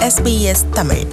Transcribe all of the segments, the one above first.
SBS Tamil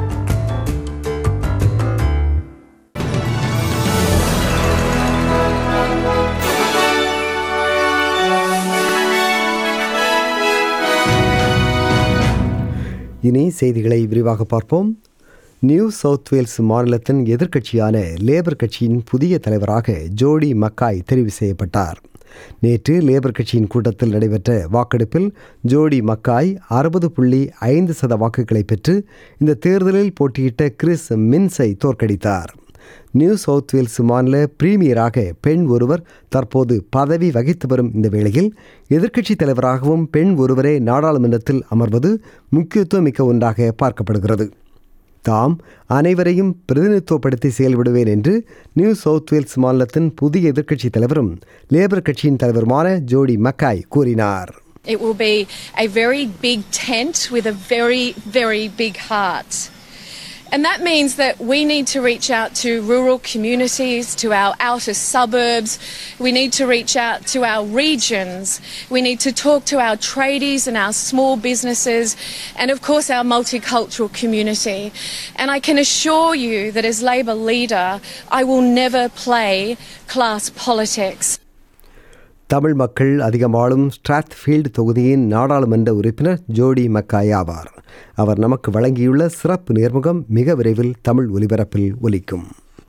இனி செய்திகளை விரிவாக பார்ப்போம் நியூ சவுத் வேல்ஸ் மாநிலத்தின் எதிர்க்கட்சியான லேபர் கட்சியின் புதிய தலைவராக ஜோடி மக்காய் தெரிவு செய்யப்பட்டார் நேற்று லேபர் கட்சியின் கூட்டத்தில் நடைபெற்ற வாக்கெடுப்பில் ஜோடி மக்காய் அறுபது புள்ளி ஐந்து சத வாக்குகளை பெற்று இந்த தேர்தலில் போட்டியிட்ட கிறிஸ் மின்ஸை தோற்கடித்தார் நியூ சவுத் வேல்ஸ் மாநில பிரீமியராக பெண் ஒருவர் தற்போது பதவி வகித்து வரும் இந்த வேளையில் எதிர்க்கட்சித் தலைவராகவும் பெண் ஒருவரே நாடாளுமன்றத்தில் அமர்வது முக்கியத்துவம் மிக்க ஒன்றாக பார்க்கப்படுகிறது தாம் அனைவரையும் பிரதிநிதித்துவப்படுத்தி செயல்படுவேன் என்று நியூ சவுத் வேல்ஸ் மாநிலத்தின் புதிய எதிர்க்கட்சித் தலைவரும் லேபர் கட்சியின் தலைவருமான ஜோடி மக்காய் கூறினார் It will be a very big tent with a very, very big heart. And that means that we need to reach out to rural communities, to our outer suburbs. We need to reach out to our regions. We need to talk to our tradies and our small businesses, and of course, our multicultural community. And I can assure you that as Labor leader, I will never play class politics. Tamil மக்கள் அதிகமாளும் ஸ்ட்ராத்ஃபீல்டு தொகுதியின் நாடாளுமன்ற உறுப்பினர் ஜோடி மக்காய் ஆவார் அவர் நமக்கு வழங்கியுள்ள சிறப்பு நேர்முகம் மிக விரைவில் தமிழ் ஒலிபரப்பில் ஒலிக்கும்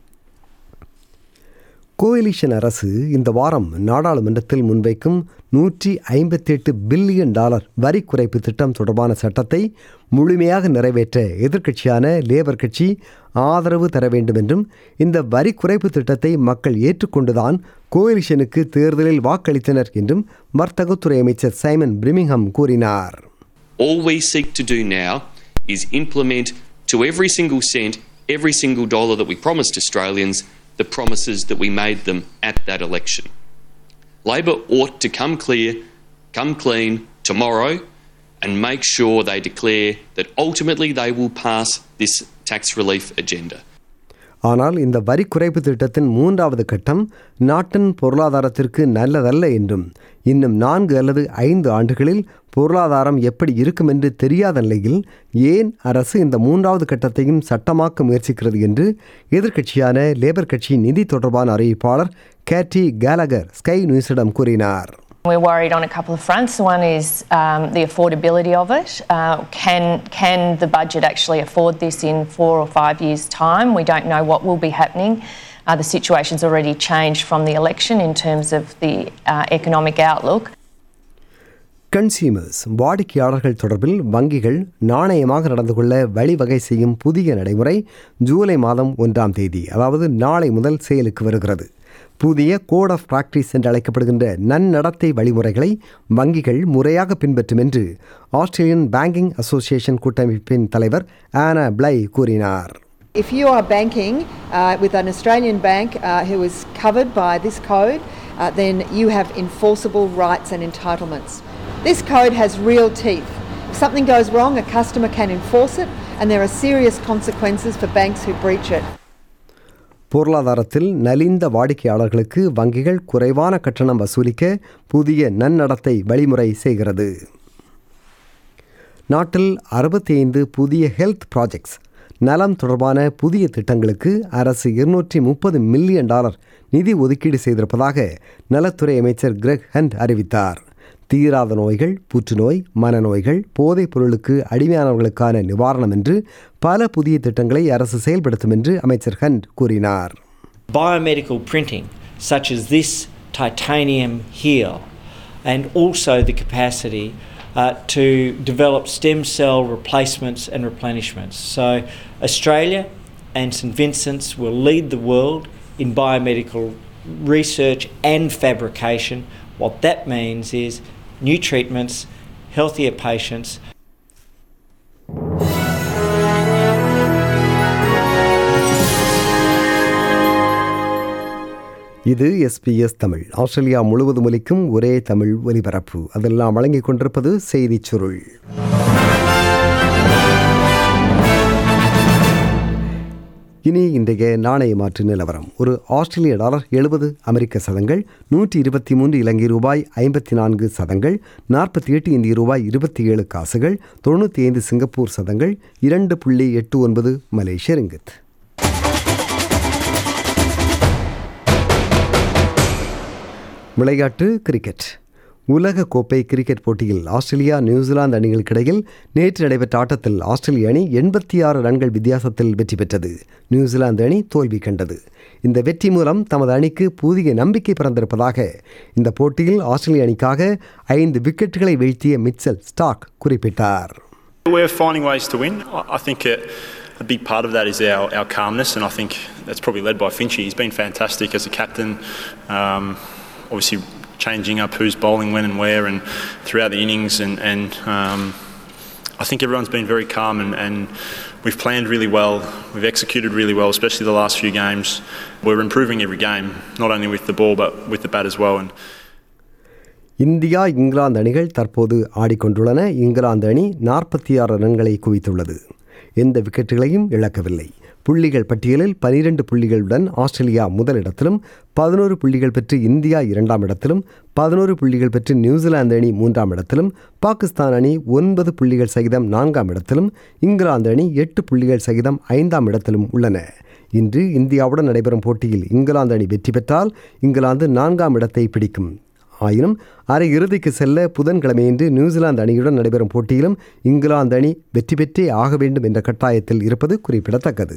கோயிலிஷன் அரசு இந்த வாரம் நாடாளுமன்றத்தில் முன்வைக்கும் நூற்றி ஐம்பத்தி எட்டு பில்லியன் டாலர் வரி குறைப்பு திட்டம் தொடர்பான சட்டத்தை முழுமையாக நிறைவேற்ற எதிர்க்கட்சியான லேபர் கட்சி ஆதரவு தர வேண்டும் என்றும் இந்த வரி குறைப்பு திட்டத்தை மக்கள் ஏற்றுக்கொண்டுதான் கோயிலிஷனுக்கு தேர்தலில் வாக்களித்தனர் என்றும் வர்த்தகத்துறை அமைச்சர் சைமன் பிரிமிங்ஹம் கூறினார் All we seek to do now is implement to every single cent, every single dollar that we promised Australians, the promises that we made them at that election. Labor ought to come clear, come clean tomorrow and make sure they declare that ultimately they will pass this tax relief agenda. ஆனால் இந்த வரி குறைப்பு திட்டத்தின் மூன்றாவது கட்டம் நாட்டின் பொருளாதாரத்திற்கு நல்லதல்ல என்றும் இன்னும் நான்கு அல்லது ஐந்து ஆண்டுகளில் பொருளாதாரம் எப்படி இருக்கும் என்று தெரியாத நிலையில் ஏன் அரசு இந்த மூன்றாவது கட்டத்தையும் சட்டமாக்க முயற்சிக்கிறது என்று எதிர்க்கட்சியான லேபர் கட்சியின் நிதி தொடர்பான அறிவிப்பாளர் கேட்டி கேலகர் ஸ்கை நியூஸிடம் கூறினார் We're worried on a couple of fronts. One is um, the affordability of it. Uh, can can the budget actually afford this in four or five years' time? We don't know what will be happening. Uh, the situation's already changed from the election in terms of the uh, economic outlook. Consumers வாடிக்கையாளர்கள் தொடர்பில் வங்கிகள் நாணயமாக நடந்து கொள்ள வழிவகை செய்யும் புதிய நடைமுறை ஜூலை மாதம் ஒன்றாம் தேதி அதாவது நாளை முதல் செயலுக்கு வருகிறது புதிய கோட் ஆஃப் பிராக்டிஸ் என்று அழைக்கப்படுகின்ற நன்னடத்தை வழிமுறைகளை வங்கிகள் முறையாக பின்பற்றும் என்று ஆஸ்திரேலியன் பேங்கிங் அசோசியேஷன் கூட்டமைப்பின் தலைவர் ஆனா பிளை கூறினார் If you are banking uh, with an Australian bank uh, who is covered by this code, uh, then you have enforceable rights and entitlements. This code has real teeth. If something goes wrong, a customer can enforce it, and there are serious consequences for banks who breach it. பொருளாதாரத்தில் நலிந்த வாடிக்கையாளர்களுக்கு வங்கிகள் குறைவான கட்டணம் வசூலிக்க புதிய நன்னடத்தை வழிமுறை செய்கிறது நாட்டில் அறுபத்தி ஐந்து புதிய ஹெல்த் ப்ராஜெக்ட்ஸ் நலம் தொடர்பான புதிய திட்டங்களுக்கு அரசு இருநூற்றி முப்பது மில்லியன் டாலர் நிதி ஒதுக்கீடு செய்திருப்பதாக நலத்துறை அமைச்சர் கிரெக் ஹண்ட் அறிவித்தார் தீராத நோய்கள் புற்றுநோய் மனநோய்கள் போதைப் பொருளுக்கு அடிமையானவர்களுக்கான நிவாரணம் என்று பல புதிய திட்டங்களை அரசு செயல்படுத்தும் என்று அமைச்சர் ஹண்ட் கூறினார் biomedical printing, such as this titanium here, and also the capacity uh, to develop stem cell replacements and replenishments. So, Australia and St Vincent's will lead the world in biomedical research and fabrication. What that means is new treatments, healthier patients, இது SBS Tamil Australia முழுவதும் ஒலிக்கும் ஒரே தமிழ் ஒலிபரப்பு அதெல்லாம் வழங்கிக் கொண்டிருப்பது செய்திச் சுருள் இனி இன்றைய நாணய மாற்று நிலவரம் ஒரு ஆஸ்திரேலிய டாலர் எழுபது அமெரிக்க சதங்கள் நூற்றி இருபத்தி மூன்று இலங்கை ரூபாய் ஐம்பத்தி நான்கு சதங்கள் நாற்பத்தி எட்டு இந்திய ரூபாய் இருபத்தி ஏழு காசுகள் தொண்ணூற்றி ஐந்து சிங்கப்பூர் சதங்கள் இரண்டு புள்ளி எட்டு ஒன்பது மலேசிய ரிங்கித் விளையாட்டு கிரிக்கெட் உலக கோப்பை கிரிக்கெட் போட்டியில் ஆஸ்திரேலியா நியூசிலாந்து அணிகளுக்கிடையில் நேற்று நடைபெற்ற ஆட்டத்தில் ஆஸ்திரேலிய அணி எண்பத்தி ஆறு ரன்கள் வித்தியாசத்தில் வெற்றி பெற்றது நியூசிலாந்து அணி தோல்வி கண்டது இந்த வெற்றி மூலம் தமது அணிக்கு புதிய நம்பிக்கை பிறந்திருப்பதாக இந்த போட்டியில் ஆஸ்திரேலிய அணிக்காக ஐந்து விக்கெட்டுகளை வீழ்த்திய மிச்சல் ஸ்டாக் குறிப்பிட்டார் We're finding ways to win. I I think a, a big part of that is our, our calmness, and I think that's probably led by Finchy. He's been fantastic as a captain, um, obviously changing up who's bowling when and where, and throughout the innings. And, and um, I think everyone's been very calm, and, and we've planned really well. We've executed really well, especially the last few games. We're improving every game, not only with the ball but with the bat as well. And India England அணிகள் தற்போது ஆடிக்கொண்டுள்ளன இங்கிலாந்து அணி நாற்பத்தி ஆறு ரன்களை குவித்துள்ளது எந்த விக்கெட்டுகளையும் இழக்கவில்லை புள்ளிகள் பட்டியலில் பனிரெண்டு புள்ளிகளுடன் ஆஸ்திரேலியா முதலிடத்திலும் பதினோரு புள்ளிகள் பெற்று இந்தியா இரண்டாம் இடத்திலும் பதினோரு புள்ளிகள் பெற்று நியூசிலாந்து அணி மூன்றாம் இடத்திலும் பாகிஸ்தான் அணி ஒன்பது புள்ளிகள் சகிதம் நான்காம் இடத்திலும் இங்கிலாந்து அணி எட்டு புள்ளிகள் சகிதம் ஐந்தாம் இடத்திலும் உள்ளன இன்று இந்தியாவுடன் நடைபெறும் போட்டியில் இங்கிலாந்து அணி வெற்றி பெற்றால் இங்கிலாந்து நான்காம் இடத்தை பிடிக்கும் ஆயினும் அரை இறுதிக்கு செல்ல புதன்கிழமையன்று நியூசிலாந்து அணியுடன் நடைபெறும் போட்டியிலும் இங்கிலாந்து அணி வெற்றி பெற்றே ஆக வேண்டும் என்ற கட்டாயத்தில் இருப்பது குறிப்பிடத்தக்கது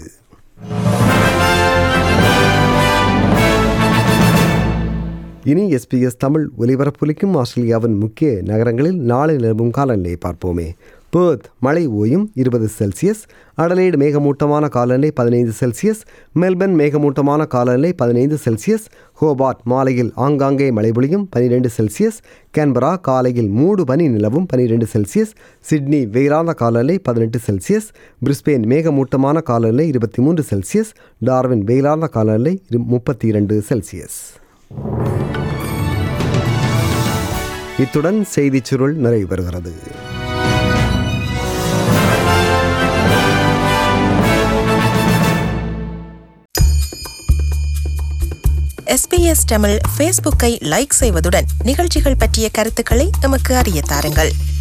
இனி எஸ்பிஎஸ் தமிழ் ஒலிபரப்பொலிக்கும் ஆஸ்திரேலியாவின் முக்கிய நகரங்களில் நாளை நிலவும் காலநிலையை பார்ப்போமே பேர்த் மழை ஓயும் இருபது செல்சியஸ் அடலைடு மேகமூட்டமான காலநிலை பதினைந்து செல்சியஸ் மெல்பர்ன் மேகமூட்டமான காலநிலை பதினைந்து செல்சியஸ் ஹோபார்ட் மாலையில் ஆங்காங்கே மழை பொழியும் பனிரெண்டு செல்சியஸ் கேன்பரா காலையில் மூடு பனி நிலவும் பனிரெண்டு செல்சியஸ் சிட்னி வெயிலான காலநிலை பதினெட்டு செல்சியஸ் பிரிஸ்பெயின் மேகமூட்டமான காலநிலை இருபத்தி மூன்று செல்சியஸ் டார்வின் வெயிலான காலநிலை இரு- முப்பத்தி இரண்டு செல்சியஸ் இத்துடன் செய்திச் சுருள் நிறைவு பெறுகிறது எஸ்பிஎஸ் தமிழ் ஃபேஸ்புக்கை லைக் செய்வதுடன் நிகழ்ச்சிகள் பற்றிய கருத்துக்களை எமக்கு அறிய தாருங்கள்